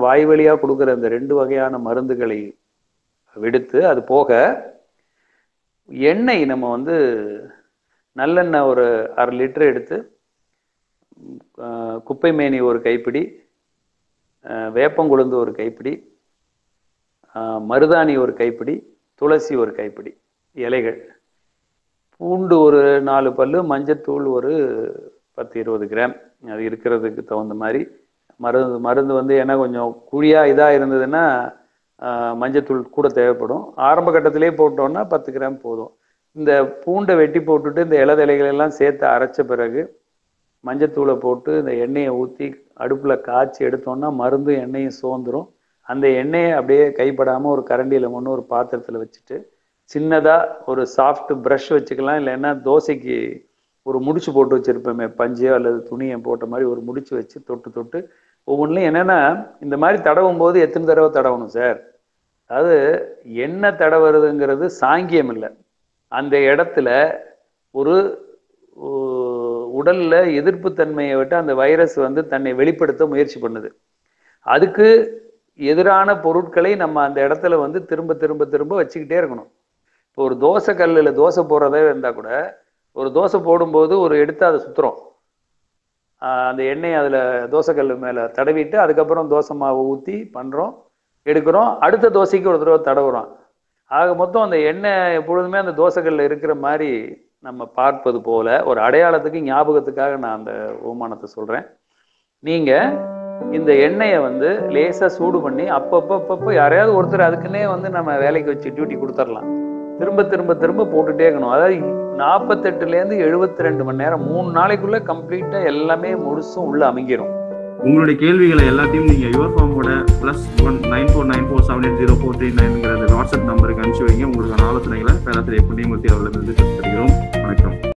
வாய் வழியாக கொடுக்குற இந்த ரெண்டு வகையான மருந்துகளை விடுத்து அது போக எண்ணெய் நம்ம வந்து நல்லெண்ணெய் ஒரு அரை லிட்டர் எடுத்து குப்பை மேனி ஒரு கைப்பிடி வேப்பங்குழுந்து ஒரு கைப்பிடி மருதாணி ஒரு கைப்பிடி துளசி ஒரு கைப்பிடி இலைகள் பூண்டு ஒரு நாலு பல்லு மஞ்சத்தூள் ஒரு பத்து இருபது கிராம் அது இருக்கிறதுக்கு தகுந்த மாதிரி மருந்து மருந்து வந்து ஏன்னா கொஞ்சம் குழியாக இதாக இருந்ததுன்னா மஞ்சத்தூள் கூட தேவைப்படும் ஆரம்ப கட்டத்திலே போட்டோம்னா பத்து கிராம் போதும் இந்த பூண்டை வெட்டி போட்டுட்டு இந்த இலதலைகள் எல்லாம் சேர்த்து அரைச்ச பிறகு மஞ்சத்தூளை போட்டு இந்த எண்ணெயை ஊற்றி அடுப்பில் காய்ச்சி எடுத்தோம்னா மருந்தும் எண்ணெயும் சோந்துரும் அந்த எண்ணெயை அப்படியே கைப்படாமல் ஒரு கரண்டியில் ஒன்று ஒரு பாத்திரத்தில் வச்சுட்டு சின்னதாக ஒரு சாஃப்ட் ப்ரஷ் வச்சுக்கலாம் இல்லைன்னா தோசைக்கு ஒரு முடிச்சு போட்டு வச்சுருப்போமே பஞ்சையோ அல்லது துணியை போட்ட மாதிரி ஒரு முடிச்சு வச்சு தொட்டு தொட்டு ஒவ்வொன்றிலையும் என்னென்னா இந்த மாதிரி தடவும் போது எத்தனை தடவை தடவணும் சார் அதாவது என்ன தடவுறதுங்கிறது சாங்கியம் இல்லை அந்த இடத்துல ஒரு உடல்ல எதிர்ப்பு தன்மையை விட்டு அந்த வைரஸ் வந்து தன்னை வெளிப்படுத்த முயற்சி பண்ணுது அதுக்கு எதிரான பொருட்களை நம்ம அந்த இடத்துல வந்து திரும்ப திரும்ப திரும்ப வச்சுக்கிட்டே இருக்கணும் இப்போ ஒரு தோசை கல்லில் தோசை போடுறதே இருந்தால் கூட ஒரு தோசை போடும்போது ஒரு எடுத்து அதை சுற்றுறோம் அந்த எண்ணெய் அதில் தோசைக்கல் மேலே தடவிட்டு அதுக்கப்புறம் தோசை மாவை ஊற்றி பண்ணுறோம் எடுக்கிறோம் அடுத்த தோசைக்கு ஒரு தடவை தடவுறோம் ஆக மொத்தம் அந்த எண்ணெய் எப்பொழுதுமே அந்த தோசைக்கல்ல இருக்கிற மாதிரி நம்ம பார்ப்பது போல ஒரு அடையாளத்துக்கு ஞாபகத்துக்காக நான் அந்த ஓமானத்தை சொல்கிறேன் நீங்கள் இந்த எண்ணெயை வந்து லேசாக சூடு பண்ணி அப்பப்போ அப்பப்போ யாரையாவது ஒருத்தர் அதுக்குன்னே வந்து நம்ம வேலைக்கு வச்சு டியூட்டி கொடுத்துடலாம் திரும்ப திரும்ப திரும்ப போட்டுட்டே இருக்கணும் அதாவது நாற்பத்தெட்டுலேருந்து எழுபத்தி ரெண்டு மணி நேரம் மூணு நாளைக்குள்ள கம்ப்ளீட்டா எல்லாமே முழுசும் உள்ள அமைங்கிரும் உங்களுடைய கேள்விகளை எல்லாத்தையும் நீங்க யுவர் ஃபார்மோட plus one nine four nine four seven eight zero four three நைன்ங்கிற வாட்ஸ்அப் நம்பருக்கு அனுப்பிச்சு வைங்க உங்களுக்கான ஆலோசனைகளை பேராசிரியர் புண்ணியமூர்த்தி அவர்களிடம் தருகிறோம் வணக்கம்